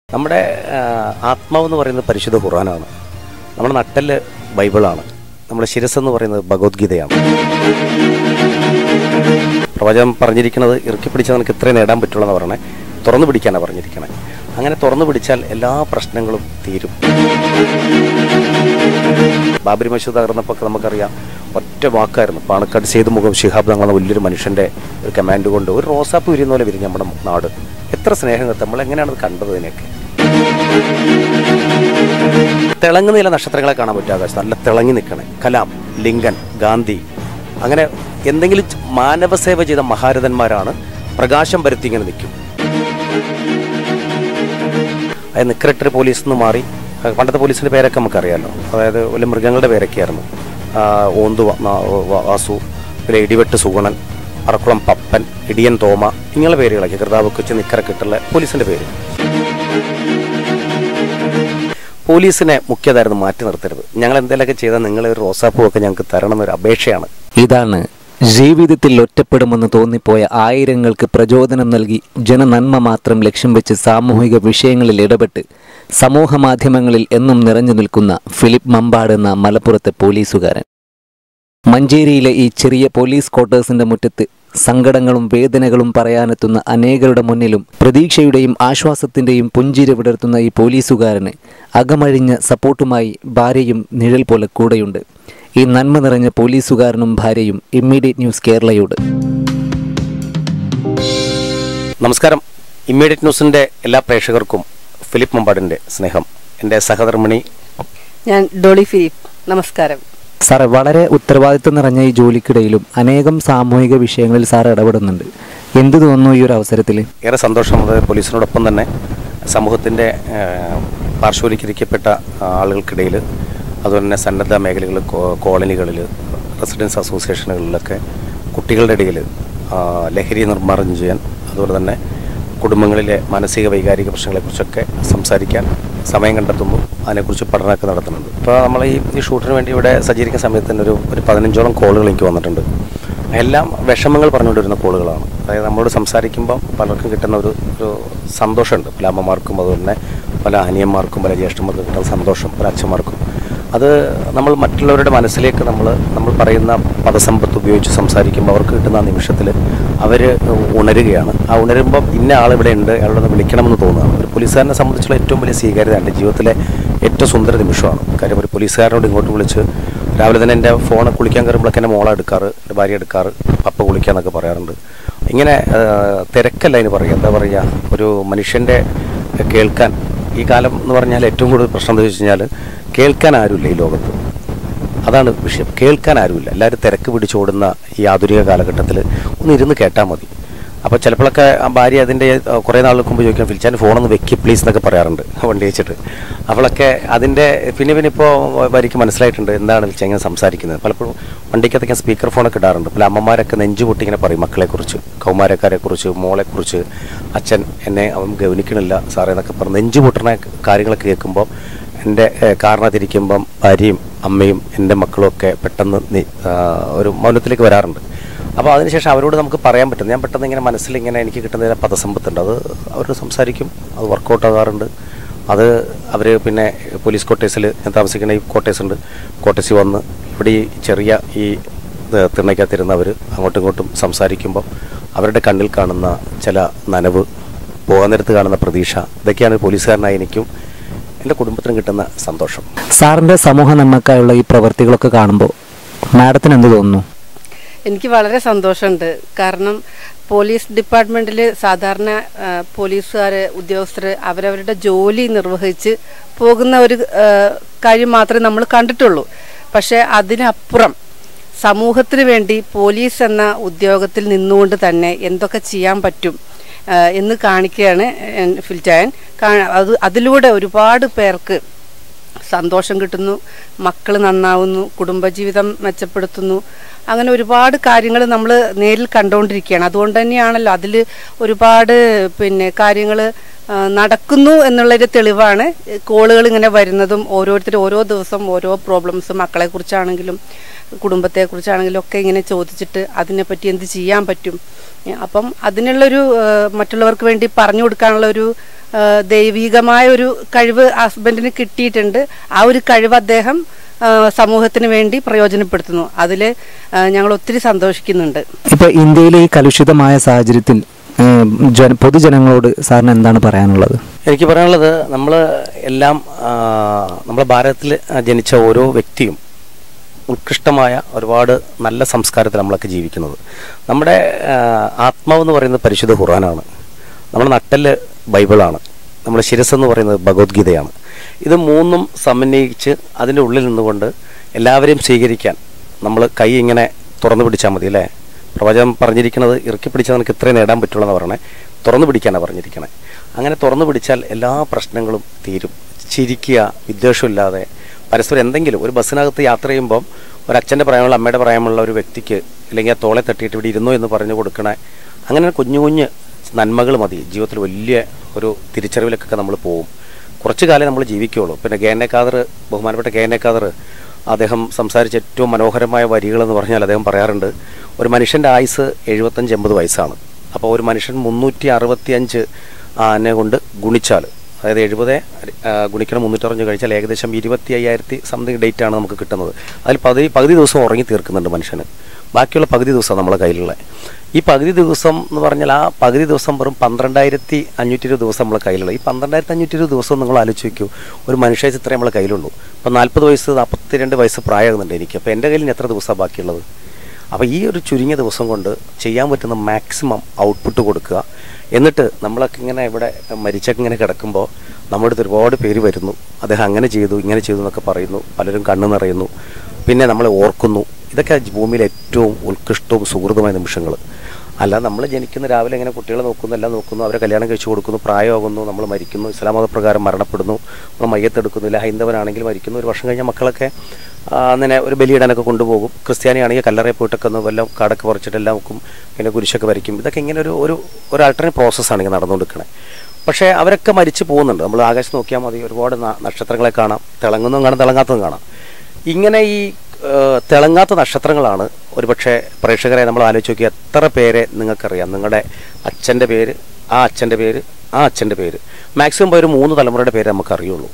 നമ്മുടെ ആ, ആത്മാവെന്ന് പറയുന്നത് പരിശുദ്ധ ഖുർആനാണ് നമ്മുടെ നട്ടല് ബൈബിളാണ് നമ്മുടെ ശിരസ് എന്ന് പറയുന്നത് ഭഗവത്ഗീതയാണ് പ്രവചനം പറഞ്ഞിരിക്കുന്നത് ഇറുക്കി പിടിച്ചാൽ നമുക്ക് ഇത്രയും നേടാൻ പറ്റുള്ളൂ എന്ന് പറയണേ തുറന്നു പിടിക്കാനാണ് പറഞ്ഞിരിക്കണേ അങ്ങനെ തുറന്നു പിടിച്ചാൽ എല്ലാ പ്രശ്നങ്ങളും തീരും ബാബരി മസ്ജിദ് തകർന്നപ്പോൾ ഒക്കെ നമുക്കറിയാം ഒറ്റ വാക്കായിരുന്നു പാണക്കാട് സേതു മുഖം ശിഹാബ് തങ്ങളെന്ന വലിയൊരു മനുഷ്യൻ്റെ ഒരു കമാൻഡ് കൊണ്ട് ഒരു റോസാപ്പ് വിരിയുന്ന പോലെ വിരിഞ്ഞു നമ്മുടെ നാട് എത്ര സ്നേഹം കത്ത് നമ്മൾ എങ്ങനെയാണ് അത് കണ്ടത് ഇതിനെയൊക്കെ തിളങ്ങുന്ന ചില നക്ഷത്രങ്ങളെ കാണാൻ പറ്റും ആകാശം നല്ല തിളങ്ങി നിൽക്കണേ കലാം ലിങ്കൻ ഗാന്ധി അങ്ങനെ എന്തെങ്കിലും ച- മാനവസേവ ചെയ്ത മഹാരഥന്മാരാണ് പ്രകാശം പരത്തി ഇങ്ങനെ നിൽക്കും അത് നിക്കറട്ടറി പോലീസ് നിന്ന് മാറി അഹ് പണ്ടത്തെ പോലീസിൻ്റെ പേരൊക്കെ നമുക്കറിയാമല്ലോ അതായത് വലിയ മൃഗങ്ങളുടെ പേരൊക്കെയായിരുന്നു ആ, ഓന്തു വ- നാ- വ- വാസു പിന്നെ ഇടിവെട്ട് സുഗുണൻ പറക്കുളം പപ്പൻ ഇടിയൻ തോമ ഇങ്ങനെയുള്ള പേരുകളൊക്കെ കൃതാവ് കൊച്ചു നിക്കറക്കിട്ടുള്ള പോലീസിൻ്റെ പേര് പോലീസിനെ മുഖ്യധാരന്ന് മാറ്റി നിർത്തരുത് ഞങ്ങൾ എന്തെങ്കിലുമൊക്കെ ചെയ്താൽ നിങ്ങളെ ഒരു റോസാപ്പൂ ഒക്കെ ഞങ്ങൾക്ക് തരണം എന്നൊരു അപേക്ഷയാണ് ഇതാണ് ജീവിതത്തിൽ ഒറ്റപ്പെടുമെന്ന് തോന്നിപ്പോയ ആയിരങ്ങൾക്ക് പ്രചോദനം നൽകി ജനനന്മ മാത്രം ലക്ഷ്യം വെച്ച് സാമൂഹിക വിഷയങ്ങളിൽ ഇടപെട്ട് സമൂഹ മാധ്യമങ്ങളിൽ എന്നും നിറഞ്ഞു നിൽക്കുന്ന ഫിലിപ്പ് മമ്പാട് എന്ന മലപ്പുറത്തെ പോലീസുകാരൻ മഞ്ചേരിയിലെ ഈ ചെറിയ പോലീസ് ക്വാർട്ടേഴ്സിന്റെ മുറ്റത്ത് സങ്കടങ്ങളും വേദനകളും പറയാനെത്തുന്ന അനേകരുടെ മുന്നിലും പ്രതീക്ഷയുടെയും ആശ്വാസത്തിന്റെയും പുഞ്ചിരി വിടർത്തുന്ന ഈ പോലീസുകാരന് അകമഴിഞ്ഞ സപ്പോർട്ടുമായി ഭാര്യയും നിഴൽ പോലെ കൂടെയുണ്ട് ഈ നന്മ നിറഞ്ഞ പോലീസുകാരനും ഭാര്യയും ഇമ്മീഡിയറ്റ് ന്യൂസ് കേരളയോട് നമസ്കാരം ഇമ്മീഡിയറ്റ് ന്യൂസിൻ്റെ എല്ലാ പ്രേക്ഷകർക്കും ഫിലിപ്പ് മമ്പാടിൻ്റെ സ്നേഹം എൻ്റെ സഹധർമ്മിണി ഞാൻ ഡോളി ഫിലിപ്പ് നമസ്കാരം സാർ വളരെ ഉത്തരവാദിത്വം നിറഞ്ഞ ഈ ജോലിക്കിടയിലും അനേകം സാമൂഹിക വിഷയങ്ങളിൽ സാർ ഇടപെടുന്നുണ്ട് എന്ത് തോന്നുന്നു ഈ ഒരു അവസരത്തിൽ ഏറെ സന്തോഷം അത് പോലീസിനോടൊപ്പം തന്നെ സമൂഹത്തിൻ്റെ പാർശ്വവൽക്കരിക്കപ്പെട്ട ആളുകൾക്കിടയിൽ അതുപോലെ തന്നെ സന്നദ്ധ മേഖലകളിൽ കോ- കോളനികളിൽ റെസിഡൻസ് അസോസിയേഷനുകളിലൊക്കെ കുട്ടികളുടെ ഇടയിൽ ലഹരി നിർമ്മാർജ്ജനം ചെയ്യാൻ അതുപോലെ തന്നെ കുടുംബങ്ങളിലെ മാനസിക വൈകാരിക പ്രശ്നങ്ങളെക്കുറിച്ചൊക്കെ സംസാരിക്കാൻ സമയം കണ്ടെത്തുമ്പോൾ അതിനെക്കുറിച്ച് പഠനമൊക്കെ നടത്തുന്നുണ്ട് ഇപ്പോൾ നമ്മൾ ഈ ഈ ഷൂട്ടിന് വേണ്ടി ഇവിടെ സജ്ജീകരിക്കുന്ന സമയത്ത് തന്നെ ഒരു ഒരു പതിനഞ്ചോളം കോളുകൾ എനിക്ക് വന്നിട്ടുണ്ട് എല്ലാം വിഷമങ്ങൾ പറഞ്ഞുകൊണ്ട് വരുന്ന കോളുകളാണ് അതായത് നമ്മളോട് സംസാരിക്കുമ്പോൾ പലർക്കും കിട്ടുന്ന ഒരു ഒരു സന്തോഷമുണ്ട് പല അമ്മമാർക്കും അതുപോലെ തന്നെ പല അനിയന്മാർക്കും പല ജ്യേഷ്ഠന്മാർക്കും കിട്ടുന്ന സന്തോഷം പല അച്ഛന്മാർക്കും അത് നമ്മൾ മറ്റുള്ളവരുടെ മനസ്സിലേക്ക് നമ്മൾ നമ്മൾ പറയുന്ന പദസമ്പത്ത് ഉപയോഗിച്ച് സംസാരിക്കുമ്പോൾ അവർക്ക് കിട്ടുന്ന ആ നിമിഷത്തിൽ അവർ ഉണരുകയാണ് ആ ഉണരുമ്പോൾ ഇന്ന ആൾ ഇവിടെ ഉണ്ട് അയാളൊന്ന് വിളിക്കണമെന്ന് തോന്നുകയാണ് ഒരു പോലീസുകാരനെ സംബന്ധിച്ചുള്ള ഏറ്റവും വലിയ സ്വീകാര്യത എൻ്റെ ജീവിതത്തിലെ ഏറ്റവും സുന്ദര നിമിഷമാണ് കാര്യം ഒരു പോലീസുകാരനോട് ഇങ്ങോട്ട് വിളിച്ച് രാവിലെ തന്നെ എൻ്റെ ഫോൺ കുളിക്കാൻ കയറുമ്പോഴൊക്കെ എൻ്റെ മോളെ എടുക്കാറ് എൻ്റെ ഭാര്യ എടുക്കാറ് പപ്പ കുളിക്കാന്നൊക്കെ പറയാറുണ്ട് ഇങ്ങനെ ആ, തിരക്കല്ല അതിന് പറയുക എന്താ പറയുക ഒരു മനുഷ്യൻ്റെ കേൾക്കാൻ ഈ കാലം എന്ന് പറഞ്ഞാൽ ഏറ്റവും കൂടുതൽ പ്രശ്നം എന്താ വെച്ച് കഴിഞ്ഞാൽ കേൾക്കാൻ ആരുമില്ല ഈ ലോകത്ത് അതാണ് വിഷയം കേൾക്കാൻ ആരുമില്ല എല്ലാവരും തിരക്ക് പിടിച്ചോടുന്ന ഈ ആധുനിക കാലഘട്ടത്തിൽ ഒന്ന് ഇരുന്ന് കേട്ടാൽ മതി അപ്പോൾ ചിലപ്പോഴൊക്കെ ആ ഭാര്യ അതിൻ്റെ കുറേ നാളുകൾക്ക് മുമ്പ് ചോദിക്കാൻ ഫിൽച്ചാൻ ഫോണൊന്ന് വെക്കി പ്ലീസ് എന്നൊക്കെ പറയാറുണ്ട് വണ്ടി വെച്ചിട്ട് അവളൊക്കെ അതിൻ്റെ പിന്നെ പിന്നെ ഇപ്പോൾ വരിക്ക് മനസ്സിലായിട്ടുണ്ട് എന്താണ് ഫിൽച്ച ഇങ്ങനെ സംസാരിക്കുന്നത് പലപ്പോഴും വണ്ടിക്കകത്ത് ഞാൻ സ്പീക്കർ ഫോണൊക്കെ ഇടാറുണ്ട് പല അമ്മമാരൊക്കെ നെഞ്ചു പൊട്ടി ഇങ്ങനെ പറയും മക്കളെക്കുറിച്ച് കൗമാരക്കാരെക്കുറിച്ച് മോളെക്കുറിച്ച് അച്ഛൻ എന്നെ അവൻ ഗവനിക്കണില്ല സാറേ എന്നൊക്കെ പറഞ്ഞ് നെഞ്ചു പൊട്ടുന്ന കാര്യങ്ങളൊക്കെ കേൾക്കുമ്പോൾ എൻ്റെ ഏഹ്, കാരണത്തിരിക്കുമ്പം ഭാര്യയും അമ്മയും എൻ്റെ മക്കളും ഒക്കെ പെട്ടെന്ന് നി- ആ, ഒരു മൗനത്തിലേക്ക് വരാറുണ്ട് അപ്പോൾ അതിനുശേഷം അവരോട് നമുക്ക് പറയാൻ പറ്റും ഞാൻ പെട്ടെന്ന് ഇങ്ങനെ മനസ്സിൽ ഇങ്ങനെ എനിക്ക് കിട്ടുന്ന ചില പദസമ്പത്തുണ്ട് അത് അവരോട് സംസാരിക്കും അത് വർക്കൗട്ട് ആകാറുണ്ട് അത് അവർ പിന്നെ പോലീസ് ക്വാർട്ടേഴ്സിൽ ഞാൻ താമസിക്കുന്ന ഈ ക്വാർട്ടേഴ്സ് ഉണ്ട് ക്വാർട്ടേഴ്സിൽ വന്ന് ഇവിടെ ഈ ചെറിയ ഈ ഇത് തിണ്ണയ്ക്കകത്തിരുന്നവർ അങ്ങോട്ടും ഇങ്ങോട്ടും സംസാരിക്കുമ്പോൾ അവരുടെ കണ്ണിൽ കാണുന്ന ചില നനവ് പോകാൻ നേരത്ത് കാണുന്ന പ്രതീക്ഷ ഇതൊക്കെയാണ് പോലീസുകാരനായി എനിക്കും എൻ്റെ കുടുംബത്തിനും കിട്ടുന്ന സന്തോഷം സാറിന്റെ സമൂഹ നന്മക്കായുള്ള ഈ പ്രവർത്തികളൊക്കെ കാണുമ്പോൾ മാഡത്തിന് എന്ത് തോന്നുന്നു എനിക്ക് വളരെ സന്തോഷമുണ്ട് കാരണം പോലീസ് ഡിപ്പാർട്ട്മെൻറ്റിൽ സാധാരണ പോലീസുകാർ ഉദ്യോഗസ്ഥർ അവരവരുടെ ജോലി നിർവഹിച്ച് പോകുന്ന ഒരു ആ, കാര്യം മാത്രമേ നമ്മൾ കണ്ടിട്ടുള്ളൂ പക്ഷേ അതിനപ്പുറം സമൂഹത്തിന് വേണ്ടി പോലീസ് എന്ന ഉദ്യോഗത്തിൽ നിന്നുകൊണ്ട് തന്നെ എന്തൊക്കെ ചെയ്യാൻ പറ്റും ആ, എന്ന് കാണിക്കുകയാണ് എൻ- ഫിൽജായൻ കാ- അത് അതിലൂടെ ഒരുപാട് പേർക്ക് സന്തോഷം കിട്ടുന്നു മക്കൾ നന്നാവുന്നു കുടുംബജീവിതം മെച്ചപ്പെടുത്തുന്നു അങ്ങനെ ഒരുപാട് കാര്യങ്ങൾ നമ്മൾ നേരിൽ കണ്ടുകൊണ്ടിരിക്കുകയാണ് അതുകൊണ്ട് തന്നെയാണല്ലോ അതിൽ ഒരുപാട് പിന്നെ കാര്യങ്ങൾ ആ, നടക്കുന്നു എന്നുള്ളൊരു തെളിവാണ് കോളുകൾ ഇങ്ങനെ വരുന്നതും ഓരോരുത്തർ ഓരോ ദിവസം ഓരോ പ്രോബ്ലംസ് മക്കളെ കുറിച്ചാണെങ്കിലും കുടുംബത്തെ കുറിച്ചാണെങ്കിലും ഒക്കെ ഇങ്ങനെ ചോദിച്ചിട്ട് അതിനെപ്പറ്റി എന്ത് ചെയ്യാൻ പറ്റും ഏ, അപ്പം അതിനുള്ളൊരു ആ, മറ്റുള്ളവർക്ക് വേണ്ടി പറഞ്ഞു കൊടുക്കാനുള്ള ഒരു ആ, ദൈവികമായ ഒരു കഴിവ് ഹസ്ബൻഡിന് കിട്ടിയിട്ടുണ്ട് ആ ഒരു കഴിവ് അദ്ദേഹം ആ, സമൂഹത്തിന് വേണ്ടി പ്രയോജനപ്പെടുത്തുന്നു അതിൽ ഞങ്ങൾ ഒത്തിരി സന്തോഷിക്കുന്നുണ്ട് ഇപ്പൊ ഇന്ത്യയിലെ ഈ കലുഷിതമായ സാഹചര്യത്തിൽ ഏഹ്, ജന പൊതുജനങ്ങളോട് സാറിന് എന്താണ് പറയാനുള്ളത് എനിക്ക് പറയാനുള്ളത് നമ്മൾ എല്ലാം ആ, നമ്മുടെ ഭാരതത്തിൽ ജനിച്ച ഓരോ വ്യക്തിയും ഉത്കൃഷ്ടമായ ഒരുപാട് നല്ല സംസ്കാരത്തിൽ നമ്മളൊക്കെ ജീവിക്കുന്നത് നമ്മുടെ ആ, ആത്മാവെന്ന് പറയുന്നത് പരിശുദ്ധ ഖുർആനാണ് നമ്മുടെ നട്ടല് ബൈബിളാണ് നമ്മുടെ ശിരസ് എന്ന് പറയുന്നത് ഭഗവത്ഗീതയാണ് ഇത് മൂന്നും സമന്വയിച്ച് അതിൻ്റെ ഉള്ളിൽ നിന്നുകൊണ്ട് എല്ലാവരെയും സ്വീകരിക്കാൻ നമ്മൾ കൈ ഇങ്ങനെ തുറന്നു പിടിച്ചാൽ മതി അല്ലേ പ്രവചനം പറഞ്ഞിരിക്കുന്നത് ഇറുക്കി പിടിച്ചാൽ നമുക്ക് ഇത്രയും നേടാൻ പറ്റുള്ളൂ എന്ന് പറയണേ തുറന്നു പിടിക്കാനാണ് പറഞ്ഞിരിക്കണേ അങ്ങനെ തുറന്നു പിടിച്ചാൽ എല്ലാ പ്രശ്നങ്ങളും തീരും ചിരിക്കുക വിദ്വേഷമില്ലാതെ പരസ്പരം എന്തെങ്കിലും ഒരു ബസ്സിനകത്ത് യാത്ര ചെയ്യുമ്പം ഒരു അച്ഛൻ്റെ പ്രായമുള്ള അമ്മയുടെ പ്രായമുള്ള ഒരു വ്യക്തിക്ക് അല്ലെങ്കിൽ ആ തോളെ തട്ടിയിട്ട് ഇവിടെ ഇരുന്നു എന്ന് പറഞ്ഞു കൊടുക്കണേ അങ്ങനെ കുഞ്ഞു കുഞ്ഞ് നന്മകൾ മതി ജീവിതത്തിൽ വലിയ ഒരു തിരിച്ചറിവിലേക്കൊക്കെ നമ്മൾ പോകും കുറച്ചു കാലം നമ്മൾ ജീവിക്കുകയുള്ളൂ പിന്നെ കെ എൻ എ ഖാദർ ബഹുമാനപ്പെട്ട കെ എൻ എ ഖാദർ അദ്ദേഹം സംസാരിച്ച ഏറ്റവും മനോഹരമായ വരികളെന്ന് പറഞ്ഞാൽ അദ്ദേഹം പറയാറുണ്ട് ഒരു മനുഷ്യൻ്റെ ആയുസ് എഴുപത്തഞ്ച് എൺപത് വയസ്സാണ് അപ്പോൾ ഒരു മനുഷ്യൻ മുന്നൂറ്റി അറുപത്തി അഞ്ച് ആനെ കൊണ്ട് ഗുണിച്ചാൽ അതായത് എഴുപത് ഗുണിക്കണം മുന്നൂറ്ററഞ്ച് കഴിച്ചാൽ ഏകദേശം ഇരുപത്തി അയ്യായിരത്തി സംതിങ് ഡേറ്റ് ആണ് നമുക്ക് കിട്ടുന്നത് അതിൽ പകുതി പകുതി ദിവസം ഉറങ്ങി തീർക്കുന്നുണ്ട് മനുഷ്യന് ബാക്കിയുള്ള പകുതി ദിവസം നമ്മളെ കയ്യിലുള്ള ഈ പകുതി ദിവസം എന്ന് പറഞ്ഞാൽ ആ പകുതി ദിവസം വെറും പന്ത്രണ്ടായിരത്തി അഞ്ഞൂറ്റി ഇരുപത് ദിവസം നമ്മളെ കയ്യിലുള്ള ഈ പന്ത്രണ്ടായിരത്തി അഞ്ഞൂറ്റി ഇരുപത് ദിവസം നിങ്ങൾ ആലോചിച്ച് നോക്കൂ ഒരു മനുഷ്യ ഇത്രേ നമ്മളെ കയ്യിലുള്ളൂ അപ്പോൾ നാൽപ്പത് വയസ്സ് നാൽപ്പത്തിരണ്ട് വയസ്സ് പ്രായമാകുന്നുണ്ട് എനിക്ക് അപ്പോൾ എൻ്റെ കയ്യിൽ ഇനി എത്ര ദിവസമാണ് ബാക്കിയുള്ളത് അപ്പോൾ ഈ ഒരു ചുരുങ്ങിയ ദിവസം കൊണ്ട് ചെയ്യാൻ പറ്റുന്ന മാക്സിമം ഔട്ട്പുട്ട് കൊടുക്കുക എന്നിട്ട് നമ്മളൊക്കെ ഇങ്ങനെ ഇവിടെ മരിച്ചൊക്കെ ഇങ്ങനെ കിടക്കുമ്പോൾ നമ്മുടെ അടുത്ത് ഒരുപാട് പേര് വരുന്നു അദ്ദേഹം അങ്ങനെ ചെയ്തു ഇങ്ങനെ ചെയ്തു എന്നൊക്കെ പറയുന്നു പലരും കണ്ണു നിറയുന്നു പിന്നെ നമ്മളെ ഓർക്കുന്നു ഇതൊക്കെ ഭൂമിയിലെ ഏറ്റവും ഉത്കൃഷ്ടവും സുഹൃത്തുമായ നിമിഷങ്ങൾ അല്ല നമ്മൾ ജനിക്കുന്ന രാവിലെ ഇങ്ങനെ കുട്ടികളെ നോക്കുന്നു എല്ലാം നോക്കുന്നു അവരെ കല്യാണം കഴിച്ചു കൊടുക്കുന്നു പ്രായമാകുന്നു നമ്മൾ മരിക്കുന്നു ഇസ്ലാം മതപ്രകാരം മരണപ്പെടുന്നു നമ്മൾ മയ്യത്തെടുക്കുന്നില്ല ഹൈന്ദവനാണെങ്കിൽ മരിക്കുന്നു ഒരു വർഷം കഴിഞ്ഞ മക്കളൊക്കെ ആ, അങ്ങനെ ഒരു ബലിയിടാനൊക്കെ കൊണ്ടുപോകും ക്രിസ്ത്യാനിയാണെങ്കിൽ കല്ലറയിൽ പോയിട്ടൊക്കെ ഒന്ന് വല്ല കാടൊക്കെ പറിച്ചിട്ട് എല്ലാം വെക്കും പിന്നെ കുരിശൊക്കെ വരയ്ക്കും ഇതൊക്കെ ഇങ്ങനെ ഒരു ഒരു ഒരു ആൾട്ടർനേറ്റ് പ്രോസസ്സാണ് ഇങ്ങനെ നടന്നുകൊണ്ടിരിക്കണേ പക്ഷേ അവരൊക്കെ മരിച്ചു പോകുന്നുണ്ട് നമ്മൾ ആകാശം നോക്കിയാൽ മതി ഒരുപാട് ന- നക്ഷത്രങ്ങളെ കാണാം തിളങ്ങുന്നതും കാണാം തിളങ്ങാത്തതും കാണാം ഇങ്ങനെ ഈ ഏഹ്, തിളങ്ങാത്ത നക്ഷത്രങ്ങളാണ് ഒരുപക്ഷെ പ്രേക്ഷകരെ നമ്മൾ ആലോചിച്ച് നോക്കി എത്ര പേരെ നിങ്ങൾക്കറിയാം നിങ്ങളുടെ അച്ഛൻ്റെ പേര് ആ അച്ഛൻ്റെ പേര് ആ അച്ഛൻ്റെ പേര് മാക്സിമം ഒരു മൂന്ന് തലമുറയുടെ പേര് നമുക്ക് അറിയുള്ളൂ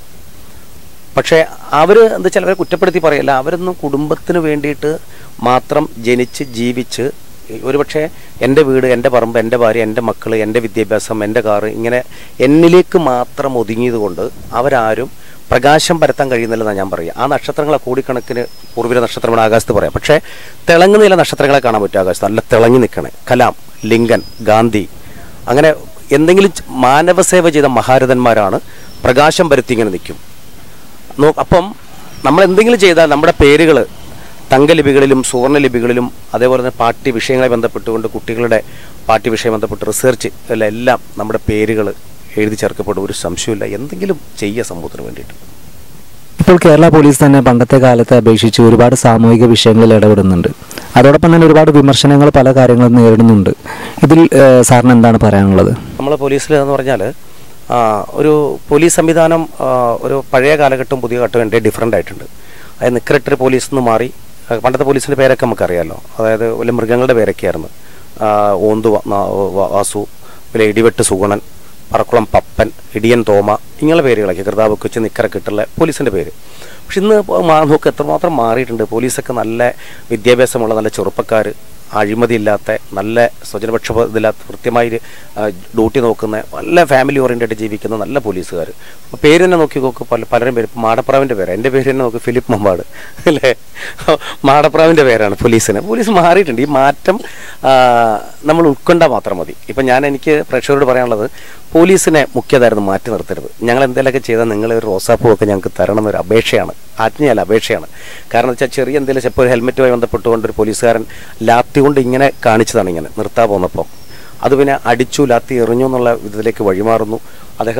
പക്ഷേ അവർ എന്താ വെച്ചാൽ അവരെ കുറ്റപ്പെടുത്തി പറയല്ല അവരൊന്നും കുടുംബത്തിന് വേണ്ടിയിട്ട് മാത്രം ജനിച്ച് ജീവിച്ച് ഒരുപക്ഷെ എൻ്റെ വീട് എൻ്റെ പറമ്പ് എൻ്റെ ഭാര്യ എൻ്റെ മക്കൾ എൻ്റെ വിദ്യാഭ്യാസം എൻ്റെ കാറ് ഇങ്ങനെ എന്നിലേക്ക് മാത്രം ഒതുങ്ങിയത് കൊണ്ട് അവരാരും പ്രകാശം പരത്താൻ കഴിയുന്നില്ലെന്നാണ് ഞാൻ പറയുക ആ നക്ഷത്രങ്ങളെ കോടിക്കണക്കിന് പൂർവിക നക്ഷത്രങ്ങൾ ആകാശത്ത് പറയാം പക്ഷേ തിളങ്ങുന്ന ചില നക്ഷത്രങ്ങളെ കാണാൻ പറ്റും ആകാശത്ത് നല്ല തിളങ്ങി നിൽക്കണേ കലാം ലിങ്കൻ ഗാന്ധി അങ്ങനെ എന്തെങ്കിലും ച- മാനവസേവ ചെയ്ത മഹാരഥന്മാരാണ് പ്രകാശം പരത്തി ഇങ്ങനെ നിൽക്കും നോ- അപ്പം നമ്മൾ എന്തെങ്കിലും ചെയ്താൽ നമ്മുടെ പേരുകൾ തങ്കലിപികളിലും സുവർണലിപികളിലും അതേപോലെ തന്നെ പാഠ്യ വിഷയങ്ങളെ ബന്ധപ്പെട്ടുകൊണ്ട് കുട്ടികളുടെ പാഠ്യ വിഷയം ബന്ധപ്പെട്ട് റിസർച്ച് എല്ലാം നമ്മുടെ പേരുകൾ എഴുതി ചേർക്കപ്പെടും ഒരു സംശയമില്ല എന്തെങ്കിലും ചെയ്യുക സമൂഹത്തിന് വേണ്ടിയിട്ട് ഇപ്പോൾ കേരള പോലീസ് തന്നെ പണ്ടത്തെ കാലത്തെ അപേക്ഷിച്ച് ഒരുപാട് സാമൂഹിക വിഷയങ്ങളിൽ ഇടപെടുന്നുണ്ട് അതോടൊപ്പം തന്നെ ഒരുപാട് വിമർശനങ്ങൾ പല കാര്യങ്ങളും നേരിടുന്നുണ്ട് ഇതിൽ ഏഹ്, സാറിന് എന്താണ് പറയാനുള്ളത് നമ്മളെ പോലീസിൽ എന്ന് പറഞ്ഞാൽ ഒരു പോലീസ് സംവിധാനം ആ, ഒരു പഴയ കാലഘട്ടവും പുതിയ ഘട്ടവും എൻ്റെ ഡിഫറെൻ്റ് ആയിട്ടുണ്ട് അതായത് നിക്കറട്ടറി പോലീസ് നിന്ന് മാറി ആ, പണ്ടത്തെ പോലീസിൻ്റെ പേരൊക്കെ നമുക്കറിയാമല്ലോ അതായത് വലിയ മൃഗങ്ങളുടെ പേരൊക്കെയായിരുന്നു ആ, ഓന്തു വ- നാ- വ- വാസു പിന്നെ ഇടിവെട്ട് സുഗുണൻ പറക്കുളം പപ്പൻ ഇടിയൻ തോമ ഇങ്ങനെയുള്ള പേരുകളൊക്കെ കൃതാവ് കൊച്ചു നിക്കറക്കിട്ടുള്ള പോലീസിൻ്റെ പേര് പക്ഷെ ഇന്ന് ഇപ്പോൾ മാ- നോക്ക് എത്രമാത്രം മാറിയിട്ടുണ്ട് പോലീസൊക്കെ നല്ല വിദ്യാഭ്യാസമുള്ള നല്ല ചെറുപ്പക്കാർ അഴിമതിയില്ലാത്ത നല്ല സ്വജനപക്ഷപ ഇതില്ലാത്ത കൃത്യമായി ആ, ഡ്യൂട്ടി നോക്കുന്ന നല്ല ഫാമിലി ഓറിയൻറ്റഡ് ജീവിക്കുന്ന നല്ല പോലീസുകാർ അപ്പോൾ പേര് തന്നെ നോക്കി നോക്ക് പല പലരും പേര് ഇപ്പം മാടപ്രാവിൻ്റെ പേര് എൻ്റെ പേര് തന്നെ നോക്ക് ഫിലിപ്പ് മമ്പാട് അല്ലേ മാടപ്രാവിൻ്റെ പേരാണ് പോലീസിന് പോലീസ് മാറിയിട്ടുണ്ട് ഈ മാറ്റം ആ, നമ്മൾ ഉൾക്കൊണ്ടാൽ മാത്രം മതി ഇപ്പം ഞാൻ എനിക്ക് പ്രേക്ഷകരോട് പറയാനുള്ളത് പോലീസിനെ മുഖ്യധായിരുന്നു മാറ്റി നിർത്തരുത് ഞങ്ങൾ എന്തെങ്കിലുമൊക്കെ ചെയ്താൽ നിങ്ങൾ ഒരു റോസാപ്പൂ ഒക്കെ ഞങ്ങൾക്ക് തരണം എന്നൊരു അപേക്ഷയാണ് ആജ്ഞയല്ല അപേക്ഷയാണ് കാരണം എന്ന് വെച്ചാൽ ചെറിയ എന്തെങ്കിലും ചിലപ്പോൾ ഒരു ഹെൽമെറ്റുമായി ബന്ധപ്പെട്ടുകൊണ്ട് ഒരു പോലീസുകാരൻ ലാത്തി കൊണ്ട് ഇങ്ങനെ കാണിച്ചതാണ് ഇങ്ങനെ നിർത്താൻ പോന്നപ്പോൾ അത് പിന്നെ അടിച്ചു ലാത്തി എറിഞ്ഞു എന്നുള്ള വിധത്തിലേക്ക് വഴിമാറുന്നു അദ്ദേഹം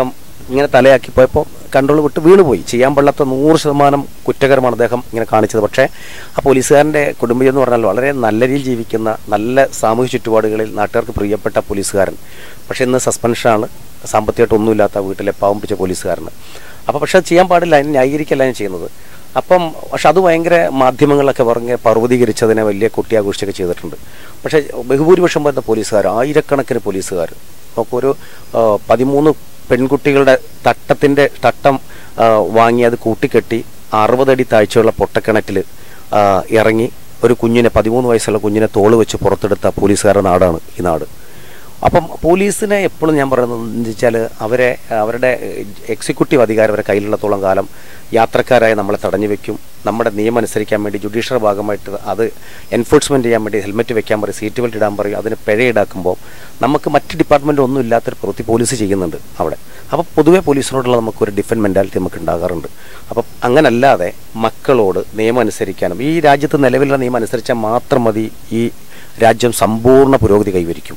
ഇങ്ങനെ തലയാക്കി പോയപ്പോൾ കൺട്രോൾ വിട്ട് വീണുപോയി ചെയ്യാൻ പാടില്ലാത്ത നൂറ് ശതമാനം കുറ്റകരമാണ് അദ്ദേഹം ഇങ്ങനെ കാണിച്ചത് പക്ഷേ ആ പോലീസുകാരൻ്റെ കുടുംബം എന്ന് പറഞ്ഞാൽ വളരെ നല്ല രീതിയിൽ ജീവിക്കുന്ന നല്ല സാമൂഹ്യ ചുറ്റുപാടുകളിൽ നാട്ടുകാർക്ക് പ്രിയപ്പെട്ട പോലീസുകാരൻ പക്ഷേ ഇന്ന് സസ്പെൻഷനാണ് സാമ്പത്തികമായിട്ട് ഒന്നുമില്ലാത്ത വീട്ടിലെ പാവം പിടിച്ച പോലീസുകാരന് അപ്പോൾ പക്ഷേ അത് ചെയ്യാൻ പാടില്ല അതിന് ന്യായീകരിക്കല്ല ഞാൻ ചെയ്യുന്നത് അപ്പം പക്ഷെ അത് ഭയങ്കര മാധ്യമങ്ങളിലൊക്കെ പറഞ്ഞ് പർവ്വതീകരിച്ചതിനെ വലിയ കുട്ടിയാഘോഷിച്ചൊക്കെ ചെയ്തിട്ടുണ്ട് പക്ഷേ ബഹുഭൂരിപക്ഷം വരുന്ന പോലീസുകാർ ആയിരക്കണക്കിന് പോലീസുകാർ നമുക്ക് ഒരു ആ, പതിമൂന്ന് പെൺകുട്ടികളുടെ തട്ടത്തിൻ്റെ തട്ടം ആ, വാങ്ങി അത് കൂട്ടിക്കെട്ടി അറുപതടി താഴ്ചയുള്ള പൊട്ടക്കിണറ്റിൽ ആ, ഇറങ്ങി ഒരു കുഞ്ഞിനെ പതിമൂന്ന് വയസ്സുള്ള കുഞ്ഞിനെ തോള് വെച്ച് പുറത്തെടുത്ത പോലീസുകാരുടെ നാടാണ് ഈ നാട് അപ്പം പോലീസിനെ എപ്പോഴും ഞാൻ പറയുന്നത് എന്ന് വെച്ചാൽ അവരെ അവരുടെ എക്സിക്യൂട്ടീവ് അധികാരം അവരുടെ കയ്യിലുള്ളത്തോളം കാലം യാത്രക്കാരായി നമ്മളെ തടഞ്ഞു വെക്കും നമ്മുടെ നിയമം അനുസരിക്കാൻ വേണ്ടി ജുഡീഷ്യൽ ഭാഗമായിട്ട് അത് എൻഫോഴ്സ്മെൻറ്റ് ചെയ്യാൻ വേണ്ടി ഹെൽമെറ്റ് വെക്കാൻ പറയും സീറ്റ് ബെൽറ്റ് ഇടാൻ പറയും അതിന് പിഴ ഈടാക്കുമ്പോൾ നമുക്ക് മറ്റ് ഡിപ്പാർട്ട്മെൻ്റ് ഒന്നും ഇല്ലാത്തൊരു പ്രവൃത്തി പോലീസ് ചെയ്യുന്നുണ്ട് അവിടെ അപ്പോൾ പൊതുവെ പോലീസിനോടുള്ള നമുക്കൊരു ഡിഫൻറ്റ് മെൻറ്റാലിറ്റി നമുക്ക് ഉണ്ടാകാറുണ്ട് അപ്പം അങ്ങനല്ലാതെ മക്കളോട് നിയമം അനുസരിക്കാനും ഈ രാജ്യത്ത് നിലവിലുള്ള നിയമം അനുസരിച്ചാൽ മാത്രം മതി ഈ രാജ്യം സമ്പൂർണ്ണ പുരോഗതി കൈവരിക്കും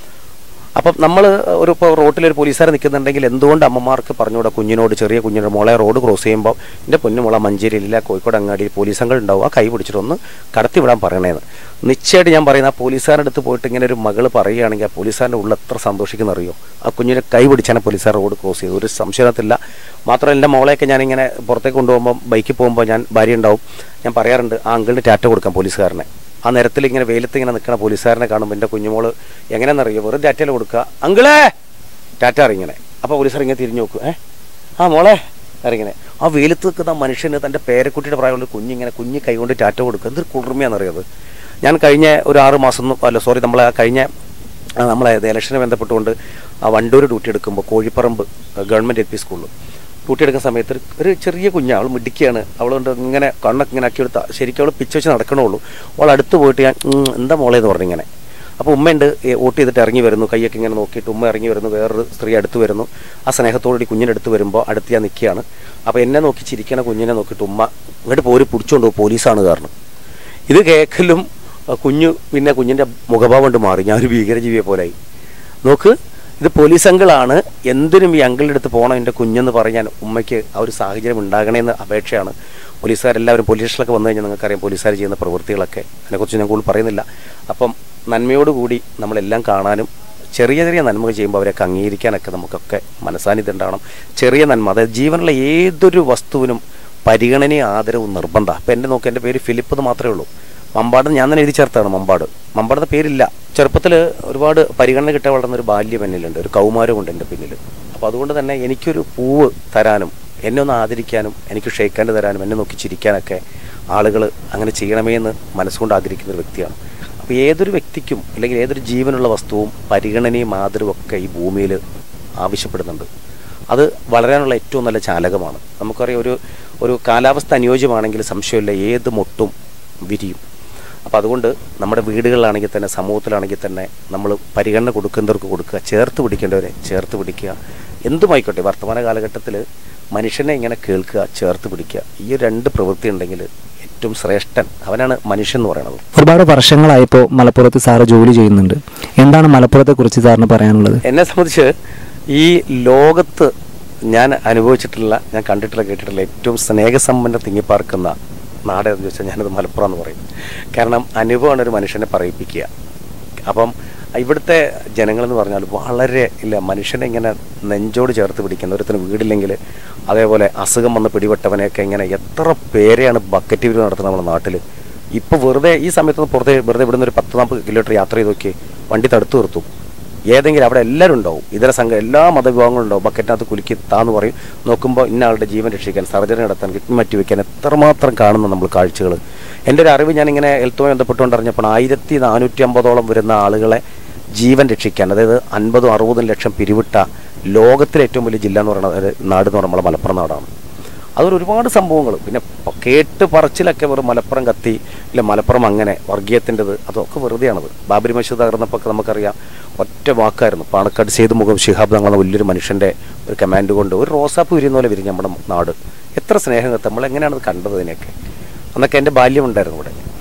അപ്പം നമ്മൾ ഒരു ഇപ്പോൾ റോട്ടിൽ ഒരു പോലീസുകാർ നിൽക്കുന്നുണ്ടെങ്കിൽ എന്തുകൊണ്ട് അമ്മമാർക്ക് പറഞ്ഞുകൂടാ കുഞ്ഞിനോട് ചെറിയ കുഞ്ഞിനോട് മോളെ റോഡ് ക്രോസ് ചെയ്യുമ്പോൾ എൻ്റെ പൊന്നു മോളെ മഞ്ചേരിയിലില്ല കോഴിക്കോട് അങ്ങാടി പോലീസങ്ങൾ ഉണ്ടാവും ആ കൈ പിടിച്ചിട്ട് ഒന്ന് കടത്തി വിടാൻ പറയണേന്ന് നിശ്ചയമായിട്ട് ഞാൻ പറയുന്ന ആ പോലീസുകാരുടെ അടുത്ത് പോയിട്ട് ഇങ്ങനെ ഒരു മകൾ പറയുകയാണെങ്കിൽ ആ പോലീസുകാരൻ്റെ ഉള്ളിൽ എത്ര സന്തോഷിക്കുന്ന അറിയോ ആ കുഞ്ഞിനെ കൈ പിടിച്ചാണ് പോലീസുകാർ റോഡ് ക്രോസ് ചെയ്തത് ഒരു സംശയത്തില്ല മാത്രമല്ല എൻ്റെ മോളെയൊക്കെ ഞാനിങ്ങനെ പുറത്തേക്ക് കൊണ്ടുപോകുമ്പോൾ ബൈക്കിൽ പോകുമ്പോൾ ഞാൻ ഭാര്യ ഉണ്ടാവും ഞാൻ പറയാറുണ്ട് ആ അങ്കിളിന് ടാറ്റ കൊടുക്കാം പോലീസുകാരനെ ആ നിരത്തിൽ ഇങ്ങനെ വെയിലത്ത് ഇങ്ങനെ നിൽക്കുന്ന പോലീസുകാരനെ കാണുമ്പോൾ എൻ്റെ കുഞ്ഞുമോള് എങ്ങനെയാണെന്നറിയോ വെറും ടാറ്റയിൽ കൊടുക്കുക അങ്കിളേ ടാറ്റ അറിയിങ്ങനെ അപ്പോൾ പോലീസുകാർ ഇങ്ങനെ തിരിഞ്ഞു നോക്കും ഏ ആ മോളെ അറിയിങ്ങനെ ആ വെയിലത്ത് നിൽക്കുന്ന ആ മനുഷ്യന് തൻ്റെ പേരക്കുട്ടിയുടെ പ്രായമുള്ള കുഞ്ഞിങ്ങനെ കുഞ്ഞ് കൈകൊണ്ട് ടാറ്റ കൊടുക്കുക എന്തൊരു കുളിർമയാണെന്നറിയത് ഞാൻ കഴിഞ്ഞ ഒരു ആറ് മാസം ഒന്നും- അല്ല സോറി നമ്മളെ ആ കഴിഞ്ഞ ആ, നമ്മളെ ഇലക്ഷനെ ബന്ധപ്പെട്ടുകൊണ്ട് ആ വണ്ടൂർ ഡ്യൂട്ടി എടുക്കുമ്പോൾ കോഴിപ്പറമ്പ് ഗവൺമെൻറ് എൽ പി സ്കൂളിൽ ഡ്യൂട്ടി എടുക്കുന്ന സമയത്ത് ഒരു- ഒരു ചെറിയ കുഞ്ഞാണ് അവൾ മിടിക്കുകയാണ് അവളുകൊണ്ട് ഇങ്ങനെ കണ്ണൊക്കെ ഇങ്ങനെ ആക്കി എടുത്ത ശരിക്കും അവൾ പിച്ച് വെച്ച് നടക്കണുള്ളൂ അവൾ അടുത്ത് പോയിട്ട് ഞാൻ "ഉം, എന്താ മോളെ എന്ന് പറഞ്ഞു ഇങ്ങനെ അപ്പോൾ ഉമ്മയുണ്ട് ഏ, വോട്ട് ചെയ്തിട്ട് ഇറങ്ങി വരുന്നു കൈയൊക്കെ ഇങ്ങനെ നോക്കിയിട്ട് ഉമ്മ ഇറങ്ങി വരുന്നു വേറൊരു സ്ത്രീ അടുത്ത് വരുന്നു ആ സ്നേഹത്തോടുകൂടി കുഞ്ഞിൻ്റെ അടുത്ത് വരുമ്പോൾ അടുത്ത് ഞാൻ നിൽക്കുകയാണ് അപ്പോൾ എന്നെ നോക്കി ചിരിക്കണ കുഞ്ഞിനെ നോക്കിയിട്ട് ഉമ്മ ഇങ്ങോട്ട് പോര് പിടിച്ചോണ്ട് പോകും പോലീസാണ് കാരണം ഇത് കേൾക്കലും ആ, കുഞ്ഞു പിന്നെ കുഞ്ഞിൻ്റെ മുഖഭാവം കൊണ്ട് മാറി ഞാനൊരു ഭീകരജീവിയെ പോലായി നോക്ക് ഇത് പോലീസ് അങ്കിളാണ് എന്തിനും ഈ അങ്കിളിൻ്റെ അടുത്ത് പോകണം എൻ്റെ കുഞ്ഞെന്ന് പറയാൻ ഉമ്മയ്ക്ക് ആ ഒരു സാഹചര്യം ഉണ്ടാകണമെന്ന് അപേക്ഷയാണ് പോലീസുകാരെല്ലാവരും പോലീസ് സ്റ്റേഷനിലൊക്കെ വന്നു കഴിഞ്ഞാൽ നിങ്ങൾക്കറിയാം പോലീസുകാർ ചെയ്യുന്ന പ്രവൃത്തികളൊക്കെ അതിനെക്കുറിച്ച് ഞാൻ കൂടുതൽ പറയുന്നില്ല അപ്പം നന്മയോടുകൂടി നമ്മളെല്ലാം കാണാനും ചെറിയ ചെറിയ നന്മകൾ ചെയ്യുമ്പോൾ അവരെയൊക്കെ അംഗീകരിക്കാനൊക്കെ നമുക്കൊക്കെ മനസ്സാന്നിധ്യം ഉണ്ടാവണം ചെറിയ നന്മ അതായത് ജീവനുള്ള ഏതൊരു വസ്തുവിനും പരിഗണനയും ആദരവും നിർബന്ധമാണ് അപ്പം എൻ്റെ നോക്ക് എൻ്റെ പേര് ഫിലിപ്പ് എന്ന് മാത്രമേ ഉള്ളൂ മമ്പാട് ഞാൻ തന്നെ എഴുതി ചേർത്താണ് മമ്പാട് മമ്പാടെന്ന പേരില്ല ചെറുപ്പത്തിൽ ഒരുപാട് പരിഗണന കിട്ടാൻ വളർന്ന ഒരു ബാല്യം എന്നിലുണ്ട് ഒരു കൗമാരമുണ്ട് എൻ്റെ പിന്നിൽ അപ്പോൾ അതുകൊണ്ട് തന്നെ എനിക്കൊരു പൂവ് തരാനും എന്നെ ഒന്ന് ആദരിക്കാനും എനിക്ക് ഷെയ്ക്കാൻ്റെ തരാനും എന്നെ നോക്കി ചിരിക്കാനൊക്കെ ആളുകൾ അങ്ങനെ ചെയ്യണമേ എന്ന് മനസ്സുകൊണ്ട് ആഗ്രഹിക്കുന്ന ഒരു വ്യക്തിയാണ് അപ്പോൾ ഏതൊരു വ്യക്തിക്കും അല്ലെങ്കിൽ ഏതൊരു ജീവനുള്ള വസ്തുവും പരിഗണനയും ആദരവും ഒക്കെ ഈ ഭൂമിയിൽ ആവശ്യപ്പെടുന്നുണ്ട് അത് വളരാനുള്ള ഏറ്റവും നല്ല ചാലകമാണ് നമുക്കറിയാം ഒരു ഒരു കാലാവസ്ഥ അനുയോജ്യമാണെങ്കിൽ സംശയമില്ല ഏത് മൊട്ടും വിരിയും അപ്പോൾ അതുകൊണ്ട് നമ്മുടെ വീടുകളിലാണെങ്കിൽ തന്നെ സമൂഹത്തിലാണെങ്കിൽ തന്നെ നമ്മൾ പരിഗണന കൊടുക്കുന്നവർക്ക് കൊടുക്കുക ചേർത്ത് പിടിക്കേണ്ടവരെ ചേർത്ത് പിടിക്കുക എന്തുമായിക്കോട്ടെ വർത്തമാന കാലഘട്ടത്തിൽ മനുഷ്യനെ ഇങ്ങനെ കേൾക്കുക ചേർത്ത് പിടിക്കുക ഈ രണ്ട് പ്രവൃത്തി ഉണ്ടെങ്കിൽ ഏറ്റവും ശ്രേഷ്ഠൻ അവനാണ് മനുഷ്യൻ എന്ന് പറയുന്നത് ഒരുപാട് വർഷങ്ങളായപ്പോൾ മലപ്പുറത്ത് സാറ് ജോലി ചെയ്യുന്നുണ്ട് എന്താണ് മലപ്പുറത്തെക്കുറിച്ച് സാറിന് പറയാനുള്ളത് എന്നെ സംബന്ധിച്ച് ഈ ലോകത്ത് ഞാൻ അനുഭവിച്ചിട്ടുള്ള ഞാൻ കണ്ടിട്ടുള്ള കേട്ടിട്ടുള്ള ഏറ്റവും സ്നേഹസമ്പന്ന തിങ്ങിപ്പാർക്കുന്ന നാട് എന്ന് ചോദിച്ചാൽ ഞാനത് മലപ്പുറം എന്ന് പറയും കാരണം അനുഭവമാണ് ഒരു മനുഷ്യനെ പറയിപ്പിക്കുക അപ്പം ഇവിടുത്തെ ജനങ്ങളെന്ന് പറഞ്ഞാൽ വളരെ ഇല്ല മനുഷ്യനെ ഇങ്ങനെ നെഞ്ചോട് ചേർത്ത് പിടിക്കുന്ന ഒരുത്തിന് വീടില്ലെങ്കിൽ അതേപോലെ അസുഖം വന്ന് പിടിപെട്ടവനെയൊക്കെ ഇങ്ങനെ എത്ര പേരെയാണ് ബക്കറ്റ് വിരുന്ന് നടത്തുന്നത് നമ്മുടെ നാട്ടിൽ ഇപ്പോൾ വെറുതെ ഈ സമയത്തൊന്ന് പുറത്തെ വെറുതെ ഇവിടുന്ന് ഒരു പത്ത് നാൽപ്പത് കിലോമീറ്റർ യാത്ര ചെയ്ത് നോക്കി വണ്ടി തടുത്തു നിർത്തും ഏതെങ്കിലും അവിടെ എല്ലാവരും ഉണ്ടാവും ഇതര സംഘം എല്ലാ മതവിഭാഗങ്ങളും ഉണ്ടാവും ബക്കറ്റിനകത്ത് കുലുക്കി താന്ന് പറയും നോക്കുമ്പോൾ ഇന്ന ആളുടെ ജീവൻ രക്ഷിക്കാൻ സർജറി നടത്താൻ കിഡ്നി മാറ്റി വെക്കാൻ എത്രമാത്രം കാണുന്നു നമ്മൾ കാഴ്ചകൾ എൻ്റെ ഒരു അറിവ് ഞാനിങ്ങനെ ഹെൽത്തുമായി ബന്ധപ്പെട്ടുകൊണ്ട് അറിഞ്ഞപ്പോൾ ആയിരത്തി നാനൂറ്റി അമ്പതോളം വരുന്ന ആളുകളെ ജീവൻ രക്ഷിക്കാൻ അതായത് അൻപതും അറുപതും ലക്ഷം പിരിവിട്ട ലോകത്തിലെ ഏറ്റവും വലിയ ജില്ല എന്ന് പറയുന്നത് ഒരു നാട് എന്ന് പറയുന്നത് നമ്മളെ മലപ്പുറം നാടാണ് അതൊരു ഒരുപാട് സംഭവങ്ങൾ പിന്നെ പ- കേട്ട് പറച്ചിലൊക്കെ വെറും മലപ്പുറം കത്തി ഇല്ല മലപ്പുറം അങ്ങനെ വർഗീയത്തിൻ്റെത് അതൊക്കെ വെറുതെയാണത് ബാബരി മസ്ജിദ് തകർന്നപ്പോൾ ഒക്കെ നമുക്കറിയാം ഒറ്റ വാക്കായിരുന്നു പാണക്കാട് സേതു മുഖം ശിഹാബ് തങ്ങളെന്ന വലിയൊരു മനുഷ്യൻ്റെ ഒരു കമാൻഡ് കൊണ്ട് ഒരു റോസാപ്പ് വിരിയുന്ന പോലെ വിരിഞ്ഞ നമ്മുടെ നാട് എത്ര സ്നേഹം കത്ത് നമ്മൾ എങ്ങനെയാണ് അത് കണ്ടത് ഇതിനെയൊക്കെ അന്നൊക്കെ എൻ്റെ ബാല്യം ഉണ്ടായിരുന്നു ഇവിടെ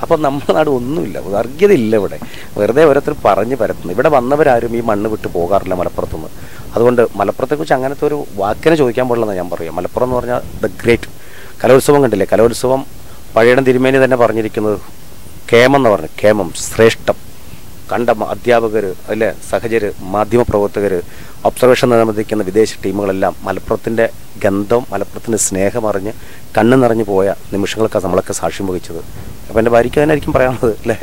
അപ്പോൾ നമ്മുടെ നാട് ഒന്നുമില്ല വർഗീയതയില്ല ഇവിടെ വെറുതെ ഓരോരുത്തർ പറഞ്ഞ് പരത്തുന്നു ഇവിടെ വന്നവരാരും ഈ മണ്ണ് വിട്ട് പോകാറില്ല മലപ്പുറത്തുനിന്ന് അതുകൊണ്ട് മലപ്പുറത്തെക്കുറിച്ച് അങ്ങനത്തെ ഒരു വാക്കിനെ ചോദിക്കാൻ പാടില്ലെന്ന് ഞാൻ പറയാം മലപ്പുറം എന്ന് പറഞ്ഞാൽ ദ ഗ്രേറ്റ് കലോത്സവം കണ്ടില്ലേ കലോത്സവം പഴയടം തിരുമേനി തന്നെ പറഞ്ഞിരിക്കുന്നത് കേമം എന്ന് പറഞ്ഞു കേമം ശ്രേഷ്ഠം കണ്ട മ- അധ്യാപകർ അല്ലെ സഹചര് മാധ്യമപ്രവർത്തകർ ഒബ്സർവേഷൻ നടന്നിരിക്കുന്ന വിദേശ ടീമുകളെല്ലാം മലപ്പുറത്തിൻ്റെ ഗന്ധം മലപ്പുറത്തിൻ്റെ സ്നേഹം അറിഞ്ഞ് കണ്ണ് നിറഞ്ഞു പോയ നിമിഷങ്ങളൊക്കെ നമ്മളൊക്കെ സാക്ഷ്യം വഹിച്ചത് അപ്പം എൻ്റെ ഭാര്യയ്ക്ക് തന്നെയായിരിക്കും പറയാനുള്ളത് അല്ലേ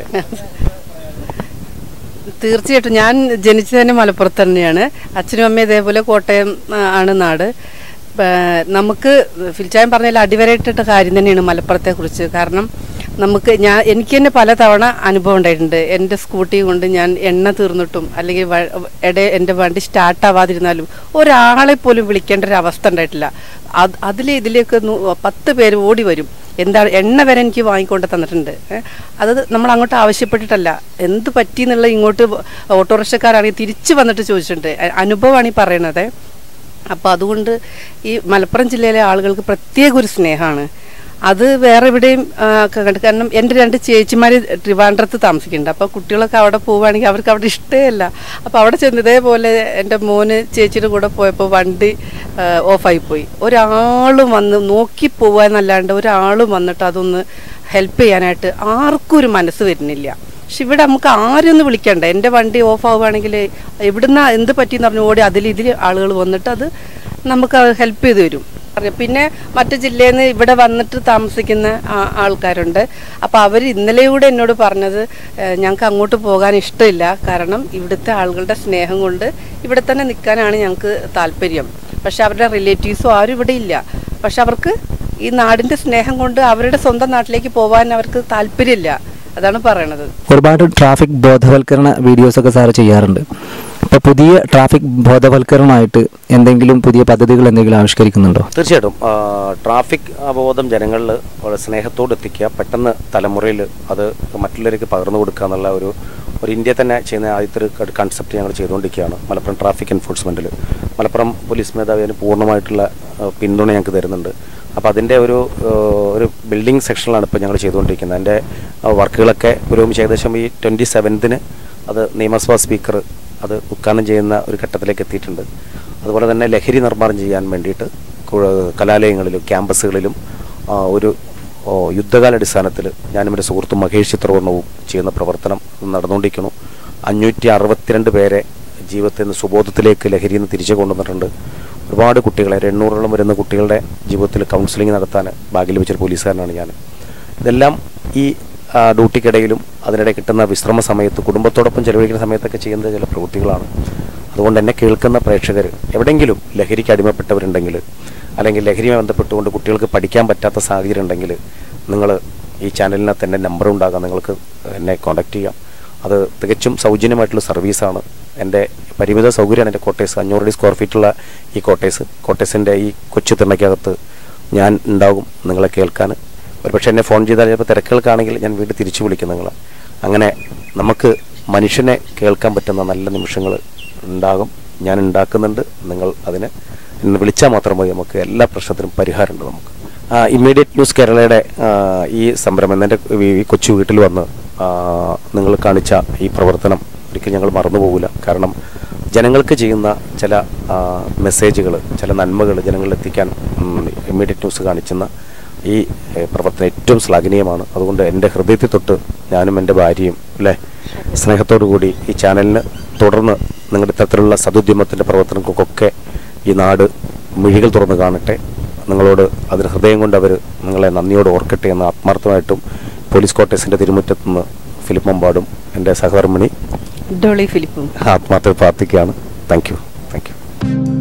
തീർച്ചയായിട്ടും ഞാൻ ജനിച്ചത് തന്നെ മലപ്പുറത്ത് തന്നെയാണ് അച്ഛനും അമ്മയും ഇതേപോലെ കോട്ടയം ആ, ആണ് നാട് ആ, നമുക്ക് ഫിൽച്ചായം പറഞ്ഞാൽ അടിവരയിട്ടിട്ട കാര്യം തന്നെയാണ് മലപ്പുറത്തെ കുറിച്ച് കാരണം നമുക്ക് ഞാൻ എനിക്ക് തന്നെ പല തവണ അനുഭവം ഉണ്ടായിട്ടുണ്ട് എൻ്റെ സ്കൂട്ടി കൊണ്ട് ഞാൻ എണ്ണ തീർന്നിട്ടും അല്ലെങ്കിൽ വ- ഇടയിൽ എൻ്റെ വണ്ടി സ്റ്റാർട്ട് ആവാതിരുന്നാലും ഒരാളെ പോലും വിളിക്കേണ്ട ഒരു അവസ്ഥ ഉണ്ടായിട്ടില്ല അത് അതിൽ ഇതിലേക്ക് നൂ- പത്ത് പേര് ഓടി വരും എന്താണ് എണ്ണ വരെ എനിക്ക് വാങ്ങിക്കൊണ്ട് തന്നിട്ടുണ്ട് ഏ, അത് നമ്മൾ അങ്ങോട്ട് ആവശ്യപ്പെട്ടിട്ടല്ല എന്ത് പറ്റി എന്നുള്ള ഇങ്ങോട്ട് ഓട്ടോറിക്ഷക്കാരാണെങ്കിൽ തിരിച്ചു വന്നിട്ട് ചോദിച്ചിട്ടുണ്ട് അ- അനുഭവമാണ് ഈ പറയണത് അപ്പോൾ അതുകൊണ്ട് ഈ മലപ്പുറം ജില്ലയിലെ ആളുകൾക്ക് പ്രത്യേക ഒരു സ്നേഹമാണ് അത് വേറെ എവിടെയും ആ, ക- കണ്ട് കാരണം എൻ്റെ രണ്ട് ചേച്ചിമാർ ട്രിവാൻഡ്രത്ത് താമസിക്കുന്നുണ്ട് അപ്പോൾ കുട്ടികളൊക്കെ അവിടെ പോവുകയാണെങ്കിൽ അവർക്ക് അവിടെ ഇഷ്ടമല്ല അപ്പോൾ അവിടെ ചെന്ന് ഇതേപോലെ എൻ്റെ മോന് ചേച്ചിയുടെ കൂടെ പോയപ്പോൾ വണ്ടി ആ, ഓഫായി പോയി ഒരാളും വന്ന് നോക്കി പോവാന്നല്ലാണ്ട് ഒരാളും വന്നിട്ട് അതൊന്ന് ഹെൽപ്പ് ചെയ്യാനായിട്ട് ആർക്കും ഒരു മനസ്സ് വരുന്നില്ല പക്ഷെ ഇവിടെ നമുക്ക് ആരും ഒന്ന് വിളിക്കണ്ട എൻ്റെ വണ്ടി ഓഫ് ആവുകയാണെങ്കിൽ എവിടുന്ന എന്ത് പറ്റിയെന്ന് പറഞ്ഞു ഓടി അതിൽ ഇതിൽ ആളുകൾ വന്നിട്ട് അത് നമുക്ക് ഹെൽപ്പ് ചെയ്ത് തരും അറിയാം. പിന്നെ മറ്റു ജില്ലയിൽ നിന്ന് ഇവിടെ വന്നിട്ട് താമസിക്കുന്ന ആ- ആൾക്കാരുണ്ട് അപ്പോൾ അവർ ഇന്നലെയൂടെ എന്നോട് പറഞ്ഞത് ഏഹ്, ഞങ്ങൾക്ക് അങ്ങോട്ട് പോകാൻ ഇഷ്ടമില്ല കാരണം ഇവിടുത്തെ ആളുകളുടെ സ്നേഹം കൊണ്ട് ഇവിടെ തന്നെ നിൽക്കാനാണ് ഞങ്ങൾക്ക് താല്പര്യം പക്ഷെ അവരുടെ റിലേറ്റീവ്സും ആരും ഇവിടെ ഇല്ല പക്ഷെ അവർക്ക് ഈ നാടിൻ്റെ സ്നേഹം കൊണ്ട് അവരുടെ സ്വന്തം നാട്ടിലേക്ക് പോകാൻ അവർക്ക് താല്പര്യമില്ല അതാണ് പറയണത് ഒരുപാട് ട്രാഫിക് ബോധവൽക്കരണ വീഡിയോസൊക്കെ സാറ് ചെയ്യാറുണ്ട് അപ്പോൾ പുതിയ ട്രാഫിക് ബോധവൽക്കരണമായിട്ട് എന്തെങ്കിലും പുതിയ പദ്ധതികൾ എന്തെങ്കിലും ആവിഷ്കരിക്കുന്നുണ്ടോ തീർച്ചയായിട്ടും ആ, ട്രാഫിക് അവബോധം ജനങ്ങളിൽ വളരെ സ്നേഹത്തോട് എത്തിക്കുക പെട്ടെന്ന് തലമുറയിൽ അത് മറ്റുള്ളവർക്ക് പകർന്നു കൊടുക്കുക എന്നുള്ള ഒരു ഒരു ഇന്ത്യ തന്നെ ചെയ്യുന്ന ആദ്യത്തെ ഒരു കൺസെപ്റ്റ് ഞങ്ങൾ ചെയ്തുകൊണ്ടിരിക്കുകയാണ് മലപ്പുറം ട്രാഫിക് എൻഫോഴ്സ്മെൻറ്റിൽ മലപ്പുറം പോലീസ് മേധാവി അതിന് പൂർണ്ണമായിട്ടുള്ള ആ, പിന്തുണ ഞങ്ങൾക്ക് തരുന്നുണ്ട് അപ്പോൾ അതിൻ്റെ ഒരു ആ, ഒരു ബിൽഡിംഗ് സെക്ഷനിലാണ് ഇപ്പോൾ ഞങ്ങൾ ചെയ്തുകൊണ്ടിരിക്കുന്നത് അതിൻ്റെ ആ, വർക്കുകളൊക്കെ പുരോഗമിച്ച് ഏകദേശം ഈ ട്വൻറ്റി സെവൻത്തിന് അത് നിയമസഭാ സ്പീക്കർ അത് ഉദ്ഘാടനം ചെയ്യുന്ന ഒരു ഘട്ടത്തിലേക്ക് എത്തിയിട്ടുണ്ട് അതുപോലെ തന്നെ ലഹരി നിർമ്മാർജ്ജനം ചെയ്യാൻ വേണ്ടിയിട്ട് കു- കലാലയങ്ങളിലും ക്യാമ്പസുകളിലും ആ, ഒരു ഓ, യുദ്ധകാലാടിസ്ഥാനത്തിൽ ഞാനും എൻ്റെ സുഹൃത്തും മഹേഷ് ചിത്രവർണ്ണവും ചെയ്യുന്ന പ്രവർത്തനം നടന്നുകൊണ്ടിരിക്കുന്നു അഞ്ഞൂറ്റി അറുപത്തിരണ്ട് പേരെ ജീവിതത്തിൽ നിന്ന് സുബോധത്തിലേക്ക് ലഹരിയിൽ നിന്ന് തിരിച്ചു കൊണ്ടുവന്നിട്ടുണ്ട് ഒരുപാട് കുട്ടികളെ ഒരു എണ്ണൂറോളം വരുന്ന കുട്ടികളുടെ ജീവിതത്തിൽ കൗൺസിലിംഗ് നടത്താൻ ഭാഗ്യം ലഭിച്ചൊരു പോലീസുകാരനാണ് ഞാൻ ഇതെല്ലാം ഈ ആ, ഡ്യൂട്ടിക്കിടയിലും അതിനിടെ കിട്ടുന്ന വിശ്രമ സമയത്ത് കുടുംബത്തോടൊപ്പം ചെലവഴിക്കുന്ന സമയത്തൊക്കെ ചെയ്യുന്ന ചില പ്രവൃത്തികളാണ് അതുകൊണ്ട് എന്നെ കേൾക്കുന്ന പ്രേക്ഷകർ എവിടെയെങ്കിലും ലഹരിക്ക് അടിമപ്പെട്ടവരുണ്ടെങ്കിൽ അല്ലെങ്കിൽ ലഹരിയുമായി ബന്ധപ്പെട്ടുകൊണ്ട് കുട്ടികൾക്ക് പഠിക്കാൻ പറ്റാത്ത സാഹചര്യം ഉണ്ടെങ്കിൽ നിങ്ങൾ ഈ ചാനലിനകത്ത് എൻ്റെ നമ്പർ ഉണ്ടാകാം നിങ്ങൾക്ക് എന്നെ കോൺടാക്റ്റ് ചെയ്യാം അത് തികച്ചും സൗജന്യമായിട്ടുള്ള സർവീസാണ് എൻ്റെ പരിമിത സൗകര്യമാണ് എൻ്റെ കോട്ടേഴ്സ് അഞ്ഞൂറ് സ്ക്വയർ ഫീറ്റുള്ള ഈ കോട്ടേഴ്സ് കോട്ടേഴ്സിൻ്റെ ഈ കൊച്ചു തിണ്ണയ്ക്കകത്ത് ഞാൻ ഉണ്ടാകും നിങ്ങളെ കേൾക്കാൻ ഒരുപക്ഷെ എന്നെ ഫോൺ ചെയ്താൽ ചിലപ്പോൾ തിരക്കുകൾക്കാണെങ്കിൽ ഞാൻ വീണ്ടും തിരിച്ചു വിളിക്കും നിങ്ങളെ അങ്ങനെ നമുക്ക് മനുഷ്യനെ കേൾക്കാൻ പറ്റുന്ന നല്ല നിമിഷങ്ങൾ ഉണ്ടാകും ഞാൻ ഉണ്ടാക്കുന്നുണ്ട് നിങ്ങൾ അതിനെ എന്നെ വിളിച്ചാൽ മാത്രം മതി നമുക്ക് എല്ലാ പ്രശ്നത്തിനും പരിഹാരമുണ്ട് നമുക്ക് ഇമ്മീഡിയറ്റ് ന്യൂസ് കേരളയുടെ ആ, ഈ സംരംഭം എൻ്റെ ഈ കൊച്ചു വീട്ടിൽ വന്ന് ആ, നിങ്ങൾ കാണിച്ച ഈ പ്രവർത്തനം ഒരിക്കലും ഞങ്ങൾ മറന്നു പോകില്ല കാരണം ജനങ്ങൾക്ക് ചെയ്യുന്ന ചില മെസ്സേജുകൾ ചില നന്മകൾ ജനങ്ങളിൽ എത്തിക്കാൻ ഇമ്മീഡിയറ്റ് ന്യൂസ് കാണിക്കുന്ന ഈ ഏഹ്, പ്രവർത്തനം ഏറ്റവും ശ്ലാഘനീയമാണ് അതുകൊണ്ട് എൻ്റെ ഹൃദയത്തിൽ തൊട്ട് ഞാനും എൻ്റെ ഭാര്യയും അല്ലേ സ്നേഹത്തോടു കൂടി ഈ ചാനലിന് തുടർന്ന് നിങ്ങളുടെ ഇത്തരത്തിലുള്ള സതുദ്യമത്തിൻ്റെ പ്രവർത്തനങ്ങൾക്കൊക്കെ ഈ നാട് മിഴികൾ തുറന്ന് കാണട്ടെ നിങ്ങളോട് അതിന് ഹൃദയം കൊണ്ട് അവർ നിങ്ങളെ നന്ദിയോട് ഓർക്കട്ടെ എന്ന് ആത്മാർത്ഥമായിട്ടും പോലീസ് ക്വാർട്ടേഴ്സിൻ്റെ തിരുമുറ്റത്ത് നിന്ന് ഫിലിപ്പ് മമ്പാടും എൻ്റെ സഹധർമ്മിണി ഡോളി ഫിലിപ്പും ആത്മാർത്ഥ പ്രാർത്ഥിക്കുകയാണ് താങ്ക് യു താങ്ക് യു